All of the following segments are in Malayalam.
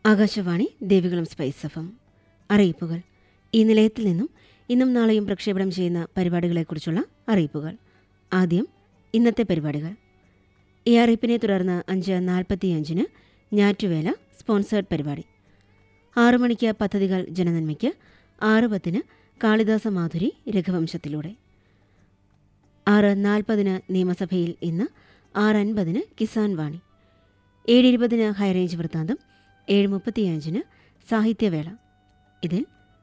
Akashvani Devikulam spice F M അറിയിപ്പുകൾ ഈ നിലയത്തിൽ നിന്നും ഇന്നും നാളെയും പ്രക്ഷേപണം ചെയ്യുന്ന പരിപാടികളെക്കുറിച്ചുള്ള അറിയിപ്പുകൾ ആദ്യം ഇന്നത്തെ പരിപാടികൾ ഈ അറിയിപ്പിനെ തുടർന്ന് അഞ്ച് നാൽപ്പത്തിയഞ്ചിന് ഞാറ്റുവേല സ്പോൺസേഡ് പരിപാടി ആറു മണിക്ക് പദ്ധതികൾ ജനനന്മയ്ക്ക് ആറ് പത്തിന് കാളിദാസ മാധുരി രഘുവംശത്തിലൂടെ ആറ് നാൽപ്പതിന് നിയമസഭയിൽ ഇന്ന് ആറ് അൻപതിന് കിസാൻ വാണി ഏഴ് ഇരുപതിന് ഹൈറേഞ്ച് വൃത്താന്തം ഏഴ് മുപ്പത്തിയഞ്ചിന് സാഹിത്യവേള ഇതിൽ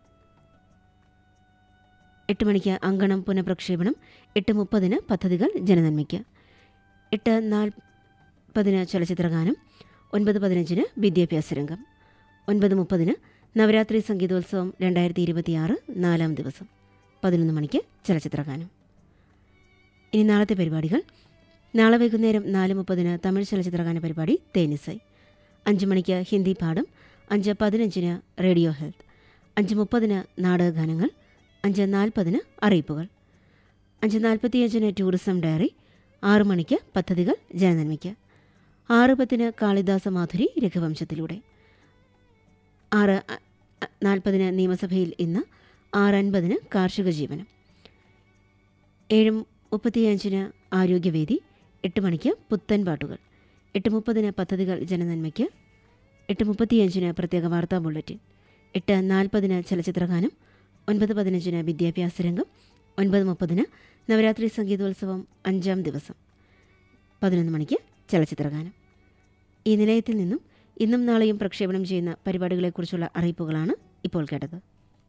എട്ട് മണിക്ക് അങ്കണം പുനഃപ്രക്ഷേപണം എട്ട് മുപ്പതിന് പദ്ധതികൾ ജനനന്മയ്ക്ക് എട്ട് നാൽപ്പതിന് ചലച്ചിത്രഗാനം ഒൻപത് പതിനഞ്ചിന് വിദ്യാഭ്യാസ രംഗം ഒൻപത് മുപ്പതിന് നവരാത്രി സംഗീതോത്സവം രണ്ടായിരത്തി ഇരുപത്തിയാറ് നാലാം ദിവസം പതിനൊന്ന് മണിക്ക് ചലച്ചിത്രഗാനം ഇനി നാളത്തെ പരിപാടികൾ നാളെ വൈകുന്നേരം നാല് മുപ്പതിന് തമിഴ് ചലച്ചിത്രഗാന പരിപാടി തേനിസൈ അഞ്ച് മണിക്ക് ഹിന്ദി പാഠം അഞ്ച് പതിനഞ്ചിന് റേഡിയോ ഹെൽത്ത് അഞ്ച് മുപ്പതിന് നാടകഗാനങ്ങൾ അഞ്ച് നാൽപ്പതിന് അറിയിപ്പുകൾ അഞ്ച് നാൽപ്പത്തിയഞ്ചിന് ടൂറിസം ഡയറി ആറു മണിക്ക് പദ്ധതികൾ ജനനന്മയ്ക്ക് ആറ് പത്തിന് കാളിദാസ മാധുരി രഘുവംശത്തിലൂടെ ആറ് അ- അ- നാൽപ്പതിന് നിയമസഭയിൽ ഇന്ന് ആറ് അൻപതിന് കാർഷിക ജീവനം ഏഴ് മുപ്പത്തിയഞ്ചിന് ആരോഗ്യവേദി എട്ട് മണിക്ക് പുത്തൻ പാട്ടുകൾ എട്ട് മുപ്പതിന് പദ്ധതികൾ ജനനന്മയ്ക്ക് എട്ട് മുപ്പത്തിയഞ്ചിന് പ്രത്യേക വാർത്താ ബുള്ളറ്റിൻ എട്ട് നാൽപ്പതിന് ചലച്ചിത്രഗാനം ഒൻപത് പതിനഞ്ചിന് വിദ്യാഭ്യാസ രംഗം ഒൻപത് മുപ്പതിന് നവരാത്രി സംഗീതോത്സവം അഞ്ചാം ദിവസം പതിനൊന്ന് മണിക്ക് ചലച്ചിത്രഗാനം ഈ നിലയത്തിൽ നിന്നും ഇന്നും നാളെയും പ്രക്ഷേപണം ചെയ്യുന്ന പരിപാടികളെക്കുറിച്ചുള്ള അറിയിപ്പുകളാണ് ഇപ്പോൾ കേട്ടത്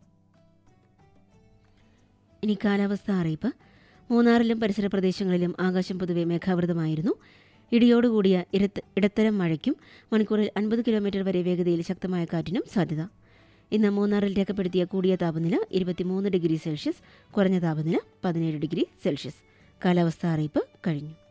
ഇനി കാലാവസ്ഥ അറിയിപ്പ് മൂന്നാറിലും പരിസര പ്രദേശങ്ങളിലും ആകാശം പൊതുവെ മേഘാവൃതമായിരുന്നു ഇടിയോടുകൂടിയ ഇരത്ത് ഇടത്തരം മഴയ്ക്കും മണിക്കൂറിൽ അൻപത് കിലോമീറ്റർ വരെ വേഗതയിൽ ശക്തമായ കാറ്റിനും സാധ്യത ഇന്ന് മൂന്നാറിൽ രേഖപ്പെടുത്തിയ കൂടിയ താപനില ഇരുപത്തിമൂന്ന് ഡിഗ്രി സെൽഷ്യസ് കുറഞ്ഞ താപനില പതിനേഴ് ഡിഗ്രി സെൽഷ്യസ് കാലാവസ്ഥാ അറിയിപ്പ് കഴിഞ്ഞു